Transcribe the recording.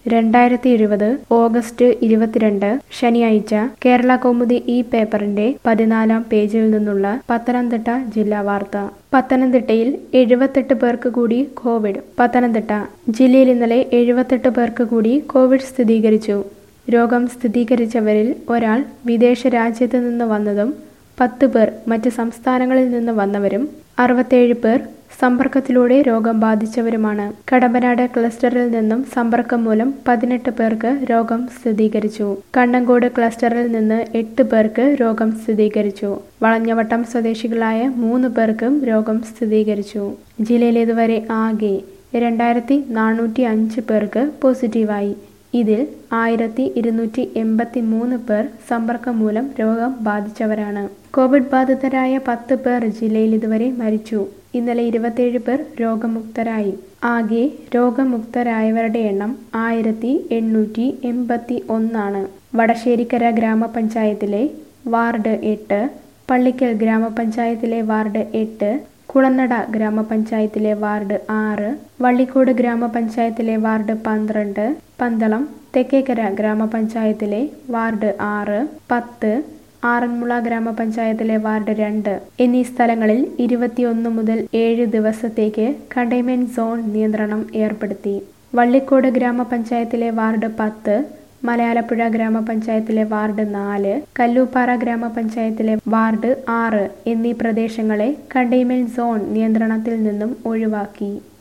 രണ്ടായിരത്തി ഇരുപത് ഓഗസ്റ്റ് ഇരുപത്തിരണ്ട് ശനിയാഴ്ച കേരള കൗമുദി ഈ പേപ്പറിന്റെ പതിനാലാം പേജിൽ നിന്നുള്ള പത്തനംതിട്ട ജില്ലാ വാർത്ത പത്തനംതിട്ടയിൽ എഴുപത്തെട്ട് പേർക്ക് കൂടി കോവിഡ് പത്തനംതിട്ട ജില്ലയിൽ ഇന്നലെ എഴുപത്തെട്ട് പേർക്ക് കൂടി കോവിഡ് സ്ഥിരീകരിച്ചു രോഗം സ്ഥിരീകരിച്ചവരിൽ ഒരാൾ വിദേശ രാജ്യത്ത് നിന്ന് വന്നതും പത്ത് പേർ മറ്റ് സംസ്ഥാനങ്ങളിൽ നിന്ന് വന്നവരും അറുപത്തേഴ് പേർ സമ്പർക്കത്തിലൂടെ രോഗം ബാധിച്ചവരുമാണ് കടമ്പനാട് ക്ലസ്റ്ററിൽ നിന്നും സമ്പർക്കം മൂലം പതിനെട്ട് പേർക്ക് രോഗം സ്ഥിരീകരിച്ചു കണ്ണങ്കോട് ക്ലസ്റ്ററിൽ നിന്ന് എട്ട് പേർക്ക് രോഗം സ്ഥിരീകരിച്ചു വളഞ്ഞവട്ടം സ്വദേശികളായ മൂന്ന് പേർക്കും രോഗം സ്ഥിരീകരിച്ചു ജില്ലയിൽ ഇതുവരെ ആകെ രണ്ടായിരത്തി നാനൂറ്റി അഞ്ച് പേർക്ക് പോസിറ്റീവായി ഇതിൽ ആയിരത്തി ഇരുന്നൂറ്റി എൺപത്തി മൂന്ന് പേർ സമ്പർക്കം മൂലം രോഗം ബാധിച്ചവരാണ് കോവിഡ് ബാധിതരായ പത്ത് പേർ ജില്ലയിൽ ഇതുവരെ മരിച്ചു ഇന്നലെ ഇരുപത്തിയേഴ് പേർ രോഗമുക്തരായി ആകെ രോഗമുക്തരായവരുടെ എണ്ണം ആയിരത്തി എണ്ണൂറ്റി എൺപത്തി ഒന്നാണ് വടശ്ശേരിക്കര ഗ്രാമപഞ്ചായത്തിലെ വാർഡ് എട്ട് പള്ളിക്കൽ ഗ്രാമപഞ്ചായത്തിലെ വാർഡ് എട്ട് കുളനട ഗ്രാമപഞ്ചായത്തിലെ വാർഡ് ആറ് വള്ളിക്കോട് ഗ്രാമപഞ്ചായത്തിലെ വാർഡ് പന്ത്രണ്ട് പന്തളം തെക്കേക്കര ഗ്രാമപഞ്ചായത്തിലെ വാർഡ് ആറ് പത്ത് ആറന്മുള ഗ്രാമപഞ്ചായത്തിലെ വാർഡ് രണ്ട് എന്നീ സ്ഥലങ്ങളിൽ ഇരുപത്തിയൊന്ന് മുതൽ ഏഴ് ദിവസത്തേക്ക് കണ്ടെയ്ൻമെന്റ് സോൺ നിയന്ത്രണം ഏർപ്പെടുത്തി വള്ളിക്കോട് ഗ്രാമപഞ്ചായത്തിലെ വാർഡ് പത്ത് മലയാലപ്പുഴ ഗ്രാമപഞ്ചായത്തിലെ വാർഡ് നാല് കല്ലൂപ്പാറ ഗ്രാമപഞ്ചായത്തിലെ വാർഡ് ആറ് എന്നീ പ്രദേശങ്ങളെ കണ്ടെയ്ൻമെന്റ് സോൺ നിയന്ത്രണത്തിൽ നിന്നും ഒഴിവാക്കി